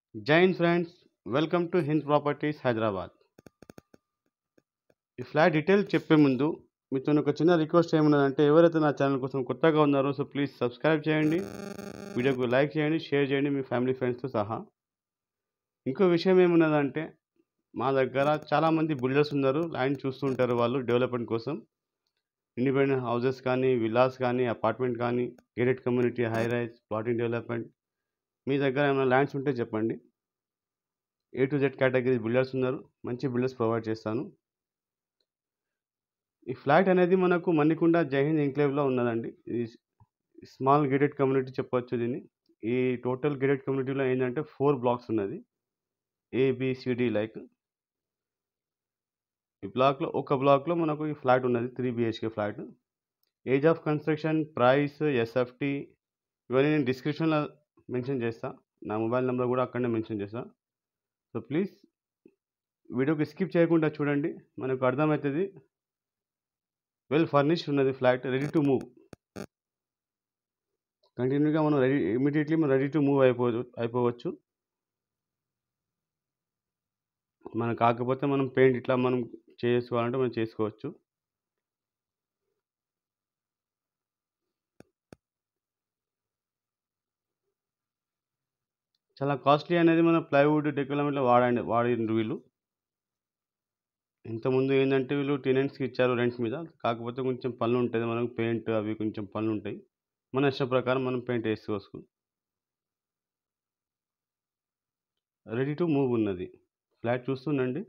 జై Hind friends welcome to Hind properties Hyderabad ఈ flat detail చెప్పే ముందు మీతో ఒక చిన్న రిక్వెస్ట్ ఏమున్నదంటే ఎవరైతే నా ఛానల్ కోసం కొత్తగా ఉన్నారో సో ప్లీజ్ సబ్స్క్రైబ్ చేయండి వీడియోకు లైక్ చేయండి షేర్ చేయండి మీ ఫ్యామిలీ ఫ్రెండ్స్తో సహా ఇంకో విషయం ఏమున్నదంటే మా దగ్గర చాలామంది బిల్డర్స్ ఉన్నారు ల్యాండ్ చూస్తుంటారు వాళ్ళు డెవలప్మెంట్ కోసం ఇండిపెండెంట్ హౌసెస్ కానీ విల్లాస్ కానీ అపార్ట్మెంట్ కానీ gated community high rise plotting development మీ దగ్గర ఏమైనా ల్యాండ్స్ ఉంటే చెప్పండి A to Z category builders ఉన్నారు మంచి బిల్డర్స్ ప్రొవైడ్ చేస్తాను ఈ ఫ్లాట్ అనేది మనకు మణికొండ జైహింద్ ఎంక్లేవ్లో ఉన్నదండి ఇది స్మాల్ గేటెడ్ కమ్యూనిటీ చెప్పొచ్చు దీన్ని ఈ టోటల్ గేటెడ్ కమ్యూనిటీలో ఏంటంటే ఫోర్ బ్లాక్స్ ఉన్నది ఏబిసిడి లైక్ ఈ బ్లాక్లో ఒక బ్లాక్లో మనకు ఈ ఫ్లాట్ ఉన్నది three BHK flat age of construction price SFT ఇవన్నీ నేను డిస్క్రిప్షన్లో మెన్షన్ చేస్తా నా మొబైల్ నెంబర్ కూడా అక్కడనే మెన్షన్ చేస్తా సో ప్లీజ్ వీడియోకి స్కిప్ చేయకుండా చూడండి మనకు అర్థమవుతుంది వెల్ ఫర్నిష్డ్ ఉన్నది ఫ్లాట్ రెడీ టు మూవ్ కంటిన్యూగా మనం రెడీ ఇమీడియట్లీ మనం రెడీ టు మూవ్ అయిపో అయిపోవచ్చు మనం కాకపోతే మనం పెయింట్ ఇట్లా మనం చేసుకోవాలంటే మనం చేసుకోవచ్చు చాలా కాస్ట్లీ అనేది మన ప్లైవుడ్ డెవలప్మెంట్లో వాడండి వాడిన వీళ్ళు ఇంతకుముందు ఏంటంటే వీళ్ళు టెనెంట్స్కి ఇచ్చారు రెంట్స్ మీద కాకపోతే కొంచెం పనులు ఉంటుంది మనకు పెయింట్ అవి కొంచెం పనులు ఉంటాయి మన ఇష్టం ప్రకారం మనం పెయింట్ వేసుకోవచ్చు రెడీ టు మూవ్ ఉన్నది ఫ్లాట్ చూస్తుండండి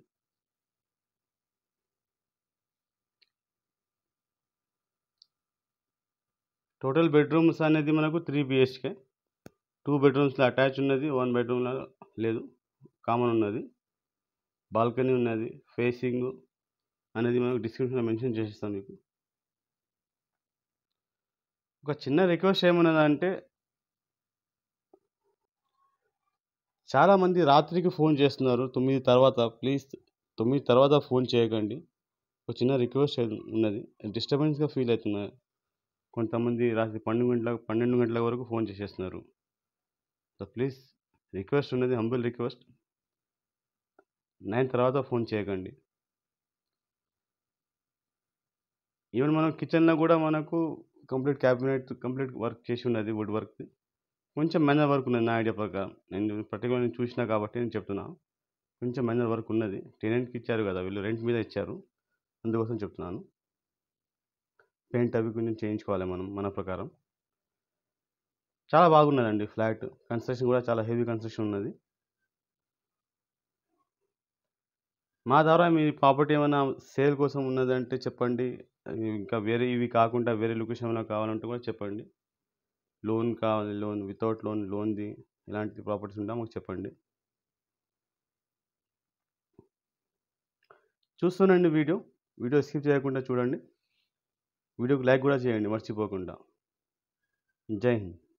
టోటల్ బెడ్రూమ్స్ అనేది మనకు త్రీ బిహెచ్కే టూ బెడ్రూమ్స్లో అటాచ్ ఉన్నది వన్ బెడ్రూమ్లో లేదు కామన్ ఉన్నది బాల్కనీ ఉన్నది ఫేసింగ్ అనేది మనకు డిస్క్రిప్షన్లో మెన్షన్ చేసేస్తాం మీకు ఒక చిన్న రిక్వెస్ట్ ఏమన్నదంటే చాలామంది రాత్రికి ఫోన్ చేస్తున్నారు తొమ్మిది తర్వాత ప్లీజ్ తొమ్మిది తర్వాత ఫోన్ చేయకండి ఒక చిన్న రిక్వెస్ట్ ఉన్నది డిస్టర్బెన్స్గా ఫీల్ అవుతున్నారు కొంతమంది రాత్రి పన్నెండు గంటల పన్నెండు గంటల వరకు ఫోన్ చేసేస్తున్నారు సో ప్లీజ్ రిక్వెస్ట్ ఉన్నది హంబుల్ రిక్వెస్ట్ నైన్ తర్వాత ఫోన్ చేయకండి ఈవెన్ మనం కిచెన్లో కూడా మనకు కంప్లీట్ క్యాబినెట్ కంప్లీట్ వర్క్ చేసి ఉన్నది వుడ్ వర్క్ కొంచెం మైనర్ వర్క్ ఉన్నది నా ఐడియా ప్రకారం నేను పర్టికులర్ నేను చూసినా కాబట్టి నేను చెప్తున్నా కొంచెం మైనర్ వర్క్ ఉన్నది టెనెంట్కి ఇచ్చారు కదా వీళ్ళు రెంట్ మీద ఇచ్చారు అందుకోసం చెప్తున్నాను పెయింట్ అవి కొంచెం చేయించుకోవాలి మనం మన ప్రకారం చాలా బాగున్నదండి ఫ్లాట్ కన్స్ట్రక్షన్ కూడా చాలా హెవీ కన్స్ట్రక్షన్ ఉన్నది మా ద్వారా మీ ప్రాపర్టీ ఏమైనా సేల్ కోసం ఉన్నదంటే చెప్పండి ఇంకా వేరే ఇవి కాకుండా వేరే లొకేషన్ ఏమైనా కావాలంటే కూడా చెప్పండి లోన్ కావాలి లోన్ వితౌట్ లోన్ లోన్ది ఇలాంటి ప్రాపర్టీస్ ఉంటే మాకు చెప్పండి చూస్తుండండి వీడియో వీడియో స్కిప్ చేయకుండా చూడండి వీడియోకి లైక్ కూడా చేయండి మర్చిపోకుండా జై హింద్